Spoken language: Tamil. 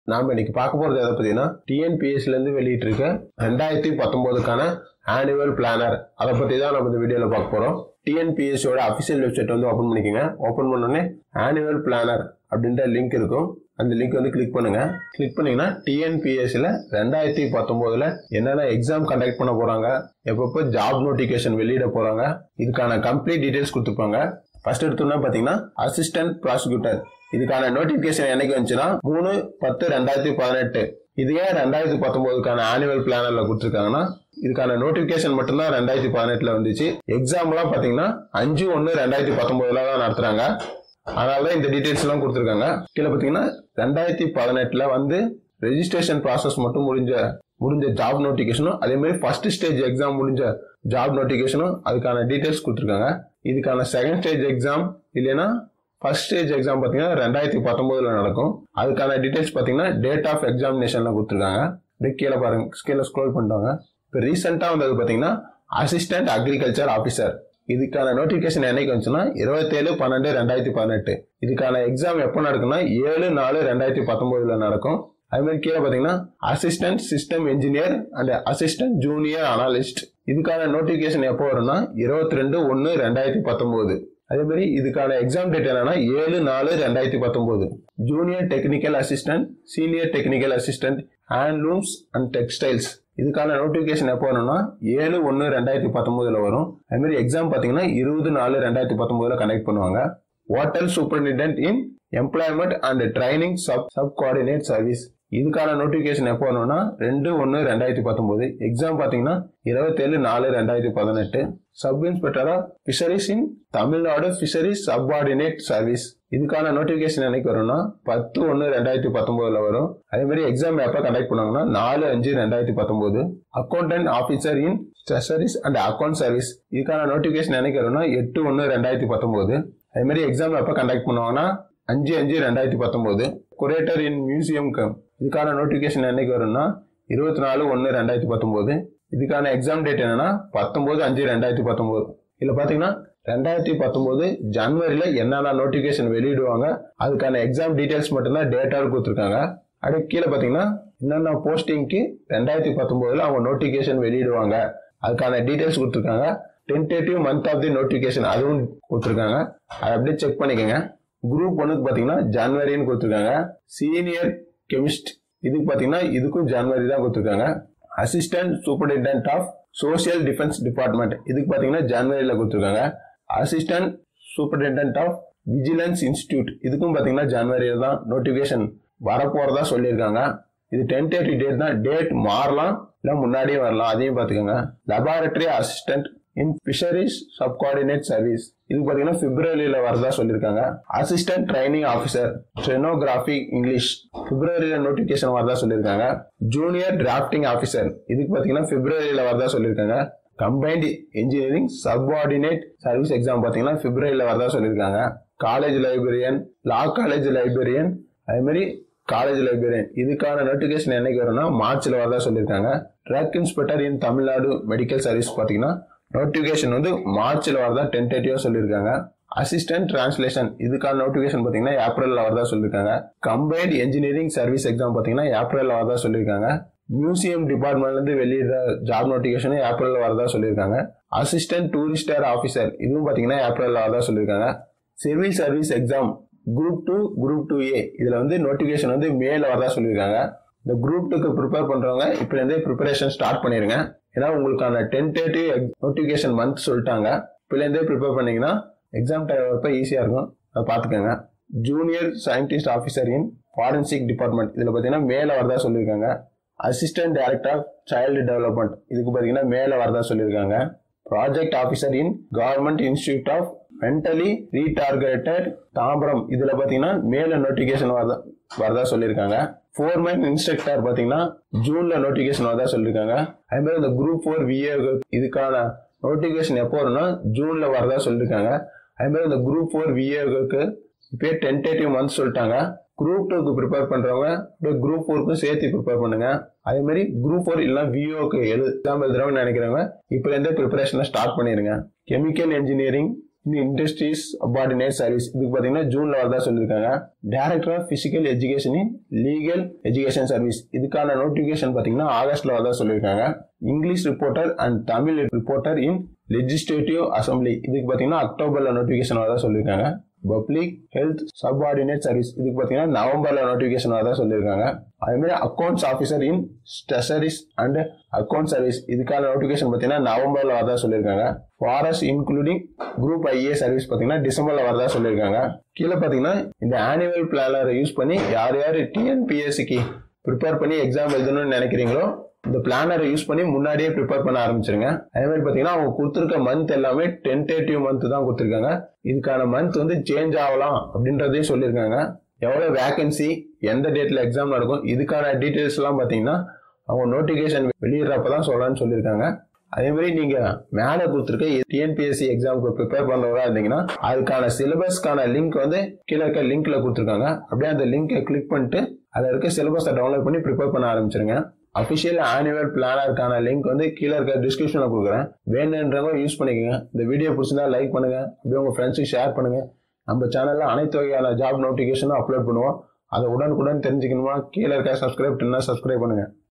நாம இன்னைக்கு பார்க்க போறது எதை பத்தினா டிஎன்பிஎஸ்ல இருந்து வெளியிட்டு இருக்க ரெண்டாயிரத்தி பத்தொன்பதுக்கான ஆனுவல் பிளானர் அதை பத்தி தான் நம்ம இந்த வீடியோல பார்க்க போறோம் டிஎன்பிஎஸ்சியோட அபிஷியல் வெப்சைட் வந்து ஓப்பன் பண்ணிக்கோங்க ஓப்பன் பண்ணோடனே ஆனுவல் பிளானர் அப்படின்ற லிங்க் இருக்கும் அந்த லிங்க் வந்து கிளிக் பண்ணுங்க கிளிக் பண்ணீங்கன்னா டிஎன்பிஎஸ்சில ரெண்டாயிரத்தி பத்தொன்பதுல என்னென்ன எக்ஸாம் கண்டக்ட் பண்ண போறாங்க எப்பப்போ ஜாப் நோட்டிபிகேஷன் வெளியிட போறாங்க இதுக்கான கம்ப்ளீட் டீடைல்ஸ் கொடுத்துருப்பாங்க ஃபர்ஸ்ட் எடுத்தோம்னா பாத்தீங்கன்னா அசிஸ்டன்ட் ப்ராசிக்யூட்டர் இதுக்கான நோட்டிபிகேஷன் என்னைக்கு வந்துச்சுன்னா மூணு பத்து ரெண்டாயிரத்தி பதினெட்டு இது ஏன் ரெண்டாயிரத்தி பத்தொன்பதுக்கான ஆனுவல் பிளானர்ல கொடுத்துருக்காங்கன்னா இதுக்கான நோட்டிபிகேஷன் மட்டும்தான் ரெண்டாயிரத்தி பதினெட்டுல வந்துச்சு எக்ஸாம்லாம் பாத்தீங்கன்னா அஞ்சு ஒன்னு ரெண்டாயிரத்தி பத்தொன்பதுல தான் நடத்துறாங்க அதனால இந்த டீடைல்ஸ் எல்லாம் கொடுத்துருக்காங்க கீழே பாத்தீங்கன்னா ரெண்டாயிரத்தி பதினெட்டுல வந்து ரெஜிஸ்ட்ரேஷன் ப்ராசஸ் மட்டும் முடிஞ்ச முடிஞ்ச ஜாப் நோட்டிபிகேஷனும் அதே மாதிரி ஃபர்ஸ்ட் ஸ்டேஜ் எக்ஸாம் முடிஞ்ச ஜாப் நோட்டிபிகேஷனும் அதுக்கான டீடைல்ஸ் கொடுத்துருக்காங்க இதுக்கான செகண்ட் ஸ்டேஜ் எக்ஸாம் இல்லைன்னா ஃபர்ஸ்ட் ஸ்டேஜ் எக்ஸாம் பார்த்தீங்கன்னா ரெண்டாயிரத்தி பத்தொன்பதுல நடக்கும் அதுக்கான டீடைல்ஸ் பார்த்தீங்கன்னா டேட் ஆஃப் எக்ஸாமினேஷன்ல கொடுத்துருக்காங்க இப்படி கீழே பாருங்க கீழே ஸ்க்ரோல் பண்ணிட்டாங்க இப்போ ரீசெண்டாக வந்தது பார்த்தீங்கன்னா அசிஸ்டன்ட் அக்ரிகல்ச்சர் ஆஃபீஸர் இதுக்கான நோட்டிபிகேஷன் என்னைக்கு வந்துச்சுன்னா இருபத்தேழு பன்னெண்டு ரெண்டாயிரத்தி பதினெட்டு இதுக்கான எக்ஸாம் எப்போ நடக்கும்னா ஏழு நாலு ரெண்டாயிரத்தி பத்தொன்பதுல நடக்கும் அது மாதிரி கீழே பார்த்தீங்கன்னா assistant system engineer and assistant junior analyst இதுக்கான நோட்டிபிகேஷன் எப்போ வரும்னா இருபத்தி ரெண்டு ஒன்று ரெண்டாயிரத்தி பத்தொன்பது அதே மாதிரி இதுக்கான எக்ஸாம் டேட் என்னன்னா ஏழு நாலு ரெண்டாயிரத்தி பத்தொன்பது junior technical assistant senior technical assistant handlooms and textiles இதுக்கான நோட்டிபிகேஷன் எப்போ வரும்னா ஏழு ஒன்று ரெண்டாயிரத்தி பத்தொன்பதுல வரும் அதே மாதிரி எக்ஸாம் பார்த்தீங்கன்னா இருபது நாலு ரெண்டாயிரத்தி பத்தொன்பதுல கனெக்ட் பண்ணுவாங்க hotel superintendent in employment and training sub sub coordinate service இதுக்கான நோட்டிபிகேஷன் எப்போ வரணும்னா ரெண்டு ஒன்று ரெண்டாயிரத்தி பத்தொன்பது எக்ஸாம் பார்த்தீங்கன்னா இருபத்தேழு நாலு ரெண்டாயிரத்தி பதினெட்டு sub inspector of fisheries in Tamil Nadu fisheries subordinate service இதுக்கான நோட்டிபிகேஷன் என்னைக்கு வரும்னா பத்து ஒன்று ரெண்டாயிரத்தி பத்தொன்பதுல வரும் அதே மாதிரி எக்ஸாம் எப்போ கண்டக்ட் பண்ணுவாங்கன்னா நாலு அஞ்சு ரெண்டாயிரத்தி பத்தொன்பது accountant officer in treasuries and account service இதுக்கான நோட்டிபிகேஷன் என்னைக்கு வரும்னா எட்டு ஒன்று ரெண்டாயிரத்தி பத்தொன்பது அதே மாதிரி எக்ஸாம் எப்போ கண்டக்ட் பண்ணுவாங்கன்னா அஞ்சு அஞ்சு ரெண்டாயிரத்தி பத்தொன்பது குரேட்டர் இன் மியூசியம் கம் இதுக்கான நோட்டிபிகேஷன் என்னைக்கு வரும்னா இருபத்தி நாலு ஒன்று ரெண்டாயிரத்தி பத்தொன்பது இதுக்கான எக்ஸாம் டேட் என்னன்னா பத்தொன்பது அஞ்சு ரெண்டாயிரத்தி பத்தொன்பது இதுல பாத்தீங்கன்னா ரெண்டாயிரத்தி பத்தொன்பது ஜனவரியில என்னென்ன நோட்டிபிகேஷன் வெளியிடுவாங்க அதுக்கான எக்ஸாம் டீடைல்ஸ் மட்டும்தான் டேட்டாவில் கொடுத்துருக்காங்க அப்படியே கீழே பாத்தீங்கன்னா என்னென்ன போஸ்டிங்க்கு ரெண்டாயிரத்தி பத்தொன்பதுல அவங்க நோட்டிபிகேஷன் வெளியிடுவாங்க அதுக்கான டீடைல்ஸ் கொடுத்துருக்காங்க tentative month of the notification அதுவும் கொடுத்துருக்காங்க அதை அப்படியே செக் பண்ணிக்கோங்க குரூப் ஒன்னுக்கு பாத்தீங்கன்னா ஜனவரின்னு கொடுத்துருக்காங்க சீனியர் கெமிஸ்ட் இதுக்கு பாத்தீங்கன்னா இதுக்கும் ஜனவரி தான் கொடுத்துருக்காங்க assistant superintendent of social defence department இதுக்கு பாத்தீங்கன்னா ஜனவரியில கொடுத்துருக்காங்க assistant superintendent of vigilance institute இதுக்கும் பாத்தீங்கன்னா ஜனவரியில தான் நோட்டிபிகேஷன் வரப்போறதா சொல்லியிருக்காங்க இது டென்டேட்டிவ் டேட் தான் டேட் மாறலாம் இல்ல முன்னாடியே வரலாம் அதையும் பாத்துக்கோங்க laboratory assistant in fisheries sub coordinate service இது பாத்தீங்கன்னா பிப்ரவரியில வரதா சொல்லியிருக்காங்க assistant training officer stenography English பிப்ரவரியில நோட்டிபிகேஷன் வரதா சொல்லியிருக்காங்க ஜூனியர் டிராஃப்டிங் ஆஃபீஸர் இதுக்கு பாத்தீங்கன்னா பிப்ரவரியில வரதா சொல்லியிருக்காங்க combined engineering subordinate service exam பாத்தீங்கன்னா பிப்ரவரியில வரதா சொல்லியிருக்காங்க college librarian law college librarian அதே மாதிரி காலேஜ் லைப்ரரியன் இதுக்கான நோட்டிபிகேஷன் என்னைக்கு வரும்னா மார்ச்ல வரதா சொல்லியிருக்காங்க drug inspector in Tamil Nadu medical service பாத்தீங்கன்னா நோட்டிபிகேஷன் வந்து மார்ச்ல வரதா டென்டேட்டிவா சொல்லியிருக்காங்க அசிஸ்டன்ட் டிரான்ஸ்லேஷன் இதுக்கான நோட்டிபிகேஷன் பாத்தீங்கன்னா ஏப்ரல்ல வரதா சொல்லியிருக்காங்க கம்பைன்ட் இன்ஜினியரிங் சர்வீஸ் எக்ஸாம் பாத்தீங்கன்னா ஏப்ரல்ல வரதா சொல்லியிருக்காங்க மியூசியம் டிபார்ட்மெண்ட்ல இருந்து வெளியிடுற ஜாப் நோட்டிபிகேஷன் ஏப்ரல்ல வரதா சொல்லியிருக்காங்க அசிஸ்டன்ட் டூரிஸ்டர் ஆஃபீஸர் இதுவும் பாத்தீங்கன்னா ஏப்ரல்ல வரதா சொல்லியிருக்காங்க civil service exam group two group two A இதுல வந்து நோட்டிபிகேஷன் வந்து மேல வரதா சொல்லியிருக்காங்க இந்த குரூப் டூக்கு ப்ரிப்பேர் பண்றவங்க இப்ப இருந்தே ப்ரிப்பரேஷன் ஸ்டார்ட் பண்ணிருங்க ஏன்னா உங்களுக்கான டென்டேட்டிவ் நோட்டிபிகேஷன் மந்த் சொல்லிட்டாங்க இப்பல இருந்தே ப்ரிப்பேர் பண்ணீங்கன்னா எக்ஸாம் டைம் வரப்ப ஈஸியா இருக்கும் அதை பாத்துக்கோங்க junior scientist officer in forensic department இதுல பாத்தீங்கன்னா மேல வரதா சொல்லியிருக்காங்க assistant director of child development இதுக்கு பாத்தீங்கன்னா மேல வரதா சொல்லியிருக்காங்க project officer in government institute of mentally retarded Tambaram இதுல பாத்தீங்கன்னா மேல நோட்டிபிகேஷன் வரதா வரதா சொல்லியிருக்காங்க ஃபோர்மேன் இன்ஸ்ட்ரக்டர் பாத்தீங்கன்னா ஜூன்ல நோட்டிபிகேஷன் வரதா சொல்லியிருக்காங்க அதே மாதிரி இந்த குரூப் ஃபோர் விஏ இதுக்கான நோட்டிபிகேஷன் எப்போ வரும்னா ஜூன்ல வரதா சொல்லியிருக்காங்க அதே மாதிரி இந்த குரூப் ஃபோர் விஏக்கு இப்பயே டென்டேட்டிவ் மந்த் சொல்லிட்டாங்க குரூப் டூக்கு ப்ரிப்பேர் பண்றவங்க அப்படியே குரூப் ஃபோருக்கும் சேர்த்து ப்ரிப்பேர் பண்ணுங்க அதே மாதிரி குரூப் ஃபோர் இல்லைனா விஓக்கு எக்ஸாம் எழுதுறவங்க நினைக்கிறவங்க இப்போ இருந்தே ப்ரிப்பரேஷனை ஸ்டார்ட் பண்ணிருங்க கெமிக்கல் இன்ஜினியரிங் இந்த இண்டஸ்ட்ரீஸ் அபார்டினேட் சர்வீஸ் இதுக்கு பார்த்தீங்கன்னா ஜூன்ல வரதா சொல்லியிருக்காங்க director of physical education in legal education service இதுக்கான நோட்டிபிகேஷன் பார்த்தீங்கன்னா ஆகஸ்ட்ல வரதா சொல்லியிருக்காங்க English reporter and Tamil reporter in legislative assembly இதுக்கு பார்த்தீங்கன்னா அக்டோபர்ல நோட்டிபிகேஷன் வரதா சொல்லியிருக்காங்க பப்ளிக் ஹெல்த் சப்ஆர்டினேட் சர்வீஸ் இதுக்கு பார்த்தீங்கன்னா நவம்பர்ல நோட்டிபிகேஷன் வரதா சொல்லியிருக்காங்க அதே மாதிரி accounts officer in treasuries and account service இதுக்கான நோட்டிபிகேஷன் பார்த்தீங்கன்னா நவம்பர்ல வரதா சொல்லியிருக்காங்க forest including group IA service பார்த்தீங்கன்னா டிசம்பர்ல வரதா சொல்லியிருக்காங்க கீழே பார்த்தீங்கன்னா இந்த ஆனுவல் பிளானரை யூஸ் பண்ணி யார் யார் டிஎன்பிஎஸ்சிக்கு ப்ரிப்பேர் பண்ணி எக்ஸாம் எழுதணும்னு நினைக்கிறீங்களோ இந்த பிளானரை யூஸ் பண்ணி முன்னாடியே ப்ரிப்பேர் பண்ண ஆரம்பிச்சிருங்க அதே மாதிரி பார்த்தீங்கன்னா அவங்க கொடுத்துருக்க மந்த் எல்லாமே டென்டேட்டிவ் மந்த் தான் கொடுத்துருக்காங்க இதுக்கான மந்த் வந்து சேஞ்ச் ஆகலாம் அப்படின்றதையும் சொல்லியிருக்காங்க எவ்வளோ வேகன்சி எந்த டேட்ல எக்ஸாம் நடக்கும் இதுக்கான டீட்டெயில்ஸ் எல்லாம் பார்த்தீங்கன்னா அவங்க நோட்டிஃபிகேஷன் வெளியிடுறப்ப தான் சொல்லலாம்னு சொல்லியிருக்காங்க அதே மாதிரி நீங்க மேலே கொடுத்துருக்க டிஎன்பிஎஸ்சி எக்ஸாமுக்கு ப்ரிப்பேர் பண்றவரா இருந்தீங்கன்னா அதுக்கான சிலபஸ்க்கான லிங்க் வந்து கீழே இருக்க லிங்க்ல கொடுத்துருக்காங்க அப்படியே அந்த லிங்கை கிளிக் பண்ணிட்டு அதில் இருக்க சிலபஸை டவுன்லோட் பண்ணி ப்ரிப்பேர் பண்ண ஆரம்பிச்சிருங்க அஃபிஷியல் ஆனுவல் பிளானருக்கான லிங்க் வந்து கீழே இருக்க டிஸ்கிரிப்ஷனில் கொடுக்குறேன் வேணுன்றவங்க யூஸ் பண்ணிக்கோங்க இந்த வீடியோ பிடிச்சிருந்தா லைக் பண்ணுங்க அப்படியே உங்க ஃப்ரெண்ட்ஸுக்கு ஷேர் பண்ணுங்க நம்ம சேனல்ல அனைத்து வகையான ஜாப் நோட்டிஃபிகேஷனும் அப்லோட் பண்ணுவோம் அதை உடனுக்குடன் தெரிஞ்சுக்கணுமா கீழே இருக்க சப்ஸ்கிரைப் பண்ணா சப்ஸ்கிரைப் பண்ணுங்க